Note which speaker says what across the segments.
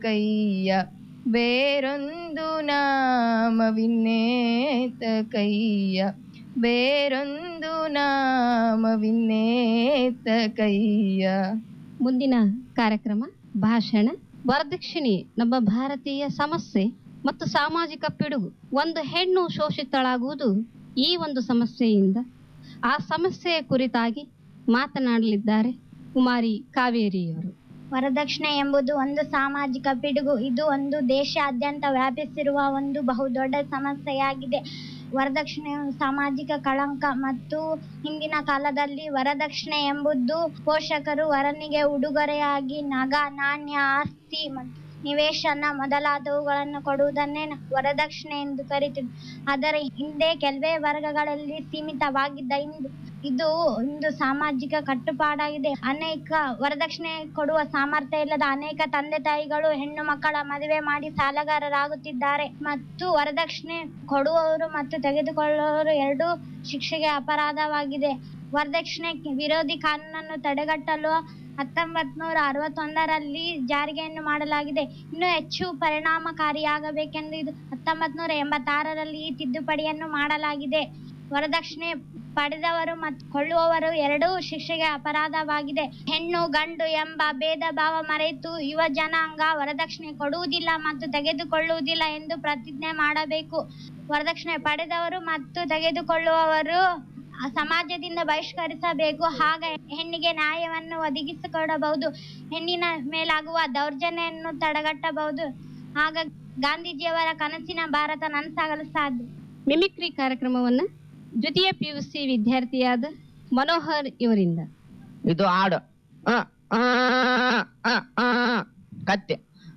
Speaker 1: ಕೈಯ ಬೇರೊಂದು ನಾಮವಿನ್ನೇತ ಕೈಯ ಬೇರೊಂದು ನಾಮವಿನ್ನೇತ ಕೈಯ
Speaker 2: ಮುಂದಿನ ಕಾರ್ಯಕ್ರಮ ಭಾಷಣ ವರದಕ್ಷಿಣೆ ನಮ್ಮ ಭಾರತೀಯ ಸಮಸ್ಯೆ ಮತ್ತು ಸಾಮಾಜಿಕ ಪಿಡುಗು ಒಂದು ಹೆಣ್ಣು ಶೋಷಿತಳಾಗುವುದು ಈ ಒಂದು ಸಮಸ್ಯೆಯಿಂದ ಆ ಸಮಸ್ಯೆಯ ಕುರಿತಾಗಿ ಮಾತನಾಡಲಿದ್ದಾರೆ ಕುಮಾರಿ ಕಾವೇರಿಯವರು
Speaker 3: ವರದಕ್ಷಿಣೆ ಎಂಬುದು ಒಂದು ಸಾಮಾಜಿಕ ಪಿಡುಗು ಇದು ಒಂದು ದೇಶಾದ್ಯಂತ ವ್ಯಾಪಿಸಿರುವ ಒಂದು ಬಹುದೊಡ್ಡ ಸಮಸ್ಯೆಯಾಗಿದೆ ವರದಕ್ಷಿಣೆ ಒಂದು ಸಾಮಾಜಿಕ ಕಳಂಕ ಮತ್ತು ಹಿಂದಿನ ಕಾಲದಲ್ಲಿ ವರದಕ್ಷಿಣೆ ಎಂಬುದು ಪೋಷಕರು ವರನಿಗೆ ಉಡುಗೊರೆಯಾಗಿ ನಗ ನಾಣ್ಯ ಆಸ್ತಿ ಮತ್ತು ನಿವೇಶನ ಮೊದಲಾದವುಗಳನ್ನು ಕೊಡುವುದನ್ನೇ ವರದಕ್ಷಿಣೆ ಎಂದು ಕರೀತಿದ್ರು ಆದರೆ ಹಿಂದೆ ಕೆಲವೇ ವರ್ಗಗಳಲ್ಲಿ ಸೀಮಿತವಾಗಿದ್ದ ಇಂದು ಇದು ಒಂದು ಸಾಮಾಜಿಕ ಕಟ್ಟುಪಾಡಾಗಿದೆ ಅನೇಕ ವರದಕ್ಷಿಣೆ ಕೊಡುವ ಸಾಮರ್ಥ್ಯ ಇಲ್ಲದ ಅನೇಕ ತಂದೆ ತಾಯಿಗಳು ಹೆಣ್ಣು ಮಕ್ಕಳ ಮದುವೆ ಮಾಡಿ ಸಾಲಗಾರರಾಗುತ್ತಿದ್ದಾರೆ ಮತ್ತು ವರದಕ್ಷಿಣೆ ಕೊಡುವವರು ಮತ್ತು ತೆಗೆದುಕೊಳ್ಳುವವರು ಎರಡೂ ಶಿಕ್ಷೆಗೆ ಅಪರಾಧವಾಗಿದೆ ವರದಕ್ಷಿಣೆ ವಿರೋಧಿ ಕಾನೂನನ್ನು ತಡೆಗಟ್ಟಲು ಹತ್ತೊಂಬತ್ ನೂರ ಅರವತ್ತೊಂದರಲ್ಲಿ ಜಾರಿಗೆಯನ್ನು ಮಾಡಲಾಗಿದೆ ಇನ್ನೂ ಹೆಚ್ಚು ಪರಿಣಾಮಕಾರಿಯಾಗಬೇಕೆಂದು ಇದು ಹತ್ತೊಂಬತ್ ನೂರ ಎಂಬತ್ತಾರರಲ್ಲಿ ಈ ತಿದ್ದುಪಡಿಯನ್ನು ಮಾಡಲಾಗಿದೆ ವರದಕ್ಷಿಣೆ ಪಡೆದವರು ಮತ್ತು ಕೊಳ್ಳುವವರು ಎರಡೂ ಶಿಕ್ಷೆಗೆ ಅಪರಾಧವಾಗಿದೆ ಹೆಣ್ಣು ಗಂಡು ಎಂಬ ಭೇದ ಭಾವ ಮರೆತು ಯುವ ಜನಾಂಗ ವರದಕ್ಷಿಣೆ ಕೊಡುವುದಿಲ್ಲ ಮತ್ತು ತೆಗೆದುಕೊಳ್ಳುವುದಿಲ್ಲ ಎಂದು ಪ್ರತಿಜ್ಞೆ ಮಾಡಬೇಕು ವರದಕ್ಷಿಣೆ ಪಡೆದವರು ಮತ್ತು ತೆಗೆದುಕೊಳ್ಳುವವರು ಆ ಸಮಾಜದಿಂದ ಬಹಿಷ್ಕರಿಸಬೇಕು ಆಗ ಹೆಣ್ಣಿಗೆ ನ್ಯಾಯವನ್ನು ಒದಗಿಸಿಕೊಡಬಹುದು ಹೆಣ್ಣಿನ ಮೇಲಾಗುವ ದೌರ್ಜನ್ಯವನ್ನು ತಡೆಗಟ್ಟಬಹುದು ಆಗ ಗಾಂಧೀಜಿಯವರ ಕನಸಿನ ಭಾರತ ನನಸಾಗಲು ಸಾಧ್ಯ
Speaker 2: ಮಿಮಿಕ್ರಿ ಕಾರ್ಯಕ್ರಮವನ್ನ ದ್ವಿತೀಯ ಪಿಯುಸಿ ವಿದ್ಯಾರ್ಥಿಯಾದ ಮನೋಹರ್ ಇವರಿಂದ
Speaker 4: ಇದು ಹಾಡು ಆ, ಆ, ಆ, ಆ, ಕತ್ತೆ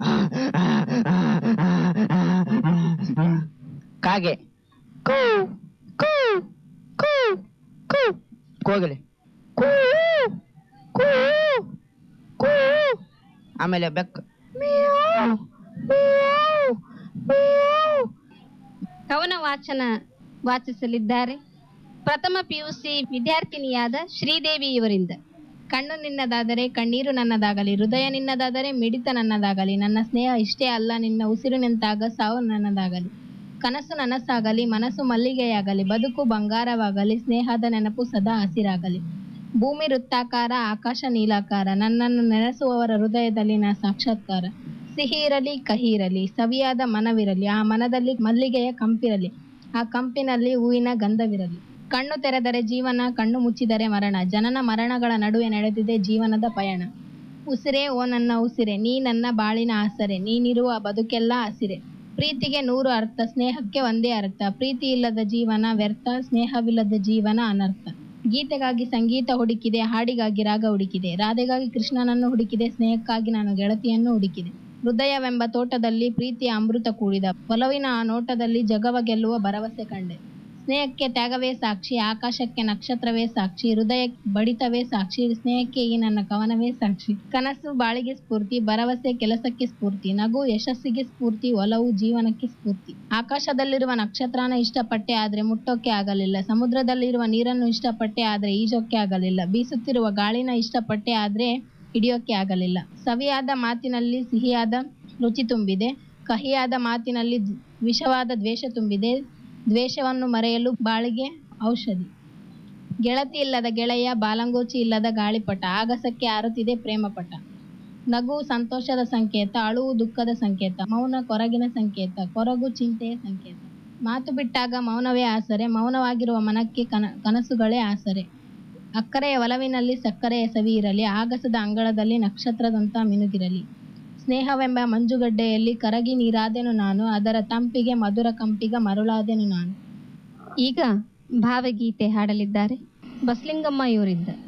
Speaker 4: ಕಾಗೆ ಕೂ ಕೂ ಕೂ ಕೂ ಕೋಗಿಲೆ ಕೂ ಕೂ ಕೂ ಆಮೇಲೆ ಬೆಕ್ಕು ಮಿಯಾವ್, ಮಿಯಾವ್, ಮಿಯಾವ್.
Speaker 2: ಕವನ ವಾಚನ ವಾಚಿಸಲಿದ್ದಾರೆ ಪ್ರಥಮ ಪಿಯುಸಿ ವಿದ್ಯಾರ್ಥಿನಿಯಾದ ಶ್ರೀದೇವಿ ಇವರಿಂದ ಕಣ್ಣು ನಿನ್ನದಾದರೆ ಕಣ್ಣೀರು ನನ್ನದಾಗಲಿ ಹೃದಯ ನಿನ್ನದಾದರೆ ಮಿಡಿತ ನನ್ನದಾಗಲಿ ನನ್ನ ಸ್ನೇಹ ಇಷ್ಟೇ ಅಲ್ಲ ನಿನ್ನ ಉಸಿರು ನಿಂತಾಗ ಸಾವು ನನ್ನದಾಗಲಿ ಕನಸು ನನಸಾಗಲಿ ಮನಸ್ಸು ಮಲ್ಲಿಗೆಯಾಗಲಿ ಬದುಕು ಬಂಗಾರವಾಗಲಿ ಸ್ನೇಹದ ನೆನಪು ಸದಾ ಹಸಿರಾಗಲಿ ಭೂಮಿ ವೃತ್ತಾಕಾರ ಆಕಾಶ ನೀಲಾಕಾರ ನನ್ನನ್ನು ನೆನೆಸುವವರ ಹೃದಯದಲ್ಲಿನ ಸಾಕ್ಷಾತ್ಕಾರ ಸಿಹಿ ಇರಲಿ ಕಹಿ ಇರಲಿ ಸವಿಯಾದ ಮನವಿರಲಿ ಆ ಮನದಲ್ಲಿ ಮಲ್ಲಿಗೆಯ ಕಂಪಿರಲಿ ಆ ಕಂಪಿನಲ್ಲಿ ಹೂವಿನ ಗಂಧವಿರಲಿ ಕಣ್ಣು ತೆರೆದರೆ ಜೀವನ ಕಣ್ಣು ಮುಚ್ಚಿದರೆ ಮರಣ ಜನನ ಮರಣಗಳ ನಡುವೆ ನಡೆದಿದೆ ಜೀವನದ ಪಯಣ ಉಸಿರೇ ಓ ನನ್ನ ಉಸಿರೆ ನೀ ನನ್ನ ಬಾಳಿನ ಆಸರೆ ನೀನಿರುವ ಬದುಕೆಲ್ಲ ಹಸಿರೆ ಪ್ರೀತಿಗೆ ನೂರು ಅರ್ಥ ಸ್ನೇಹಕ್ಕೆ ಒಂದೇ ಅರ್ಥ ಪ್ರೀತಿ ಇಲ್ಲದ ಜೀವನ ವ್ಯರ್ಥ ಸ್ನೇಹವಿಲ್ಲದ ಜೀವನ ಅನರ್ಥ ಗೀತೆಗಾಗಿ ಸಂಗೀತ ಹುಡುಕಿದೆ ಹಾಡಿಗಾಗಿ ರಾಗ ಹುಡುಕಿದೆ ರಾಧೆಗಾಗಿ ಕೃಷ್ಣನನ್ನು ಹುಡುಕಿದೆ ಸ್ನೇಹಕ್ಕಾಗಿ ನಾನು ಗೆಳತಿಯನ್ನು ಹುಡುಕಿದೆ ಹೃದಯವೆಂಬ ತೋಟದಲ್ಲಿ ಪ್ರೀತಿಯ ಅಮೃತ ಕೂಡಿದ ಒಲವಿನ ಆ ನೋಟದಲ್ಲಿ ಜಗವ ಗೆಲ್ಲುವ ಭರವಸೆ ಕಂಡೆ ಸ್ನೇಹಕ್ಕೆ ತ್ಯಾಗವೇ ಸಾಕ್ಷಿ ಆಕಾಶಕ್ಕೆ ನಕ್ಷತ್ರವೇ ಸಾಕ್ಷಿ ಹೃದಯಕ್ಕೆ ಬಡಿತವೇ ಸಾಕ್ಷಿ ಸ್ನೇಹಕ್ಕೆ ಈ ನನ್ನ ಕವನವೇ ಸಾಕ್ಷಿ ಕನಸು ಬಾಳಿಗೆ ಸ್ಫೂರ್ತಿ ಭರವಸೆ ಕೆಲಸಕ್ಕೆ ಸ್ಫೂರ್ತಿ ನಗು ಯಶಸ್ಸಿಗೆ ಸ್ಫೂರ್ತಿ ಒಲವು ಜೀವನಕ್ಕೆ ಸ್ಫೂರ್ತಿ ಆಕಾಶದಲ್ಲಿರುವ ನಕ್ಷತ್ರನ ಇಷ್ಟಪಟ್ಟೆ ಆದ್ರೆ ಮುಟ್ಟೋಕೆ ಆಗಲಿಲ್ಲ ಸಮುದ್ರದಲ್ಲಿರುವ ನೀರನ್ನು ಇಷ್ಟಪಟ್ಟೆ ಆದ್ರೆ ಈಜೋಕೆ ಆಗಲಿಲ್ಲ ಬೀಸುತ್ತಿರುವ ಗಾಳಿನ ಇಷ್ಟಪಟ್ಟೆ ಆದ್ರೆ ಹಿಡಿಯೋಕೆ ಆಗಲಿಲ್ಲ ಸವಿಯಾದ ಮಾತಿನಲ್ಲಿ ಸಿಹಿಯಾದ ರುಚಿ ತುಂಬಿದೆ ಕಹಿಯಾದ ಮಾತಿನಲ್ಲಿ ದ್- ವಿಷವಾದ ದ್ವೇಷ ತುಂಬಿದೆ ದ್ವೇಷವನ್ನು ಮರೆಯಲು ಬಾಳಿಗೆ ಔಷಧಿ ಗೆಳತಿ ಇಲ್ಲದ ಗೆಳೆಯ ಬಾಲಂಗೋಚಿ ಇಲ್ಲದ ಗಾಳಿಪಟ ಆಗಸಕ್ಕೆ ಆರುತ್ತಿದೆ ಪ್ರೇಮಪಟ ನಗು ಸಂತೋಷದ ಸಂಕೇತ ಅಳುವು ದುಃಖದ ಸಂಕೇತ ಮೌನ ಕೊರಗಿನ ಸಂಕೇತ ಕೊರಗು ಚಿಂತೆಯ ಸಂಕೇತ ಮಾತು ಬಿಟ್ಟಾಗ ಮೌನವೇ ಆಸರೆ ಮೌನವಾಗಿರುವ ಮನಕ್ಕೆ ಕನ ಕನಸುಗಳೇ ಆಸರೆ ಅಕ್ಕರೆಯ ಒಲವಿನಲ್ಲಿ ಸಕ್ಕರೆಯ ಸವಿ ಇರಲಿ ಆಗಸದ ಅಂಗಳದಲ್ಲಿ ನಕ್ಷತ್ರದಂತ ಮಿನುಗಿರಲಿ ಸ್ನೇಹವೆಂಬ ಮಂಜುಗಡ್ಡೆಯಲ್ಲಿ ಕರಗಿ ನೀರಾದೆನು ನಾನು ಅದರ ತಂಪಿಗೆ ಮಧುರ ಕಂಪಿಗ ಮರುಳಾದೆನು ನಾನು ಈಗ ಭಾವಗೀತೆ ಹಾಡಲಿದ್ದಾರೆ ಬಸಲಿಂಗಮ್ಮ ಇವರಿಂದ